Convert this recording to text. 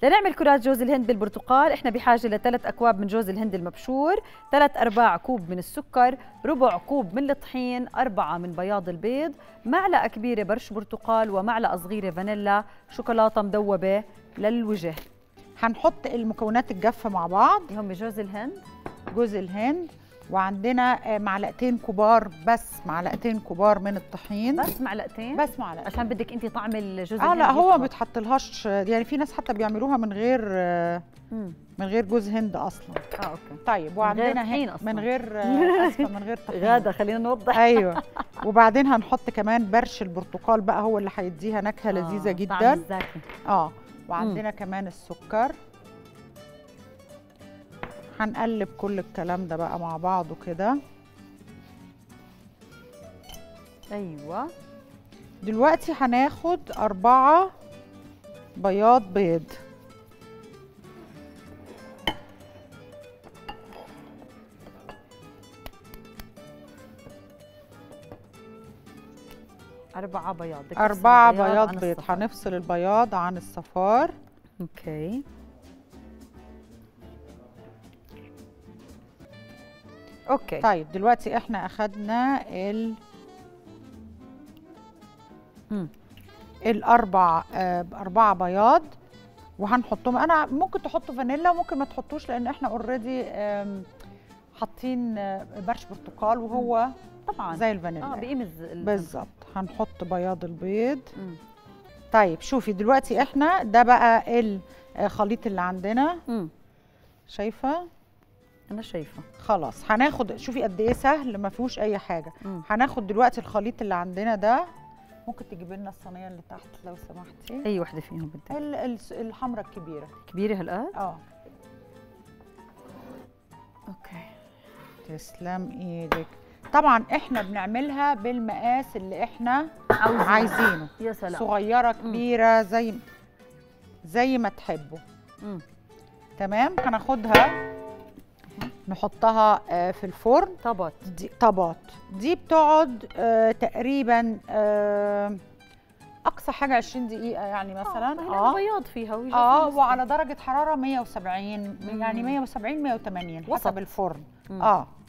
لنعمل كرات جوز الهند بالبرتقال احنا بحاجه لثلاث اكواب من جوز الهند المبشور ثلاث ارباع كوب من السكر ربع كوب من الطحين أربعة من بياض البيض معلقه كبيره برش برتقال ومعلقه صغيره فانيلا شوكولاته مذوبه للوجه هنحط المكونات الجافه مع بعض هم جوز الهند جوز الهند وعندنا آه، معلقتين كبار بس معلقتين كبار من الطحين بس معلقتين بس معلقه عشان بدك انت طعم الجوز اه الهند لا هو ما يطغى. بيتحطلهاش يعني في ناس حتى بيعملوها من غير آه، مم. من غير جوز هند اصلا اه اوكي طيب وعندنا طحين هن- أصلاً. من غير آه، اسفه من غير طحين غاده خلينا نوضح ايوه وبعدين هنحط كمان برش البرتقال بقى هو اللي هيديها نكهه لذيذه آه، طعم جدا الزاكي اه وعندنا كمان السكر هنقلب كل الكلام ده بقى مع بعضه كده ايوه دلوقتي هناخد أربعة بياض بيض أربعة بياض بدك تفصل أربعة البياض بياض عن بيض الصفار. هنفصل البياض عن الصفار اوكي اوكي طيب دلوقتي احنا أخدنا ال مم. الأربع آه أربعة بياض وهنحطهم أنا ممكن تحطوا فانيلا وممكن ما تحطوش لأن احنا اوريدي حاطين آه، برش برتقال وهو طبعا زي اه الفانيلا بقيمز ال- بالظبط هنحط بياض البيض مم. طيب شوفي دلوقتي احنا ده بقى الخليط اللي عندنا مم. شايفه انا شايفه خلاص هناخد شوفي قد ايه سهل ما فيهوش اي حاجه مم. هناخد دلوقتي الخليط اللي عندنا ده ممكن تجيبي لنا الصينيه اللي تحت لو سمحتي اي وحده فيهم بدك ال- ال- الحمراء الكبيره كبيره هالقد اه اوكي تسلم ايدك طبعا احنا بنعملها بالمقاس اللي احنا عاوزين عايزينه يا سلام صغيره كبيره زي زي ما تحبوا مم. تمام هناخدها نحطها آه، في الفرن طبط دي طبات دي بتقعد آه، تقريبا آه، اقصى حاجه 20 دقيقه يعني مثلا اه اه بياض فيها ويجوز اه نص. وعلى درجه حراره 170 يعني مم. 170 180 وسط. حسب الفرن مم. اه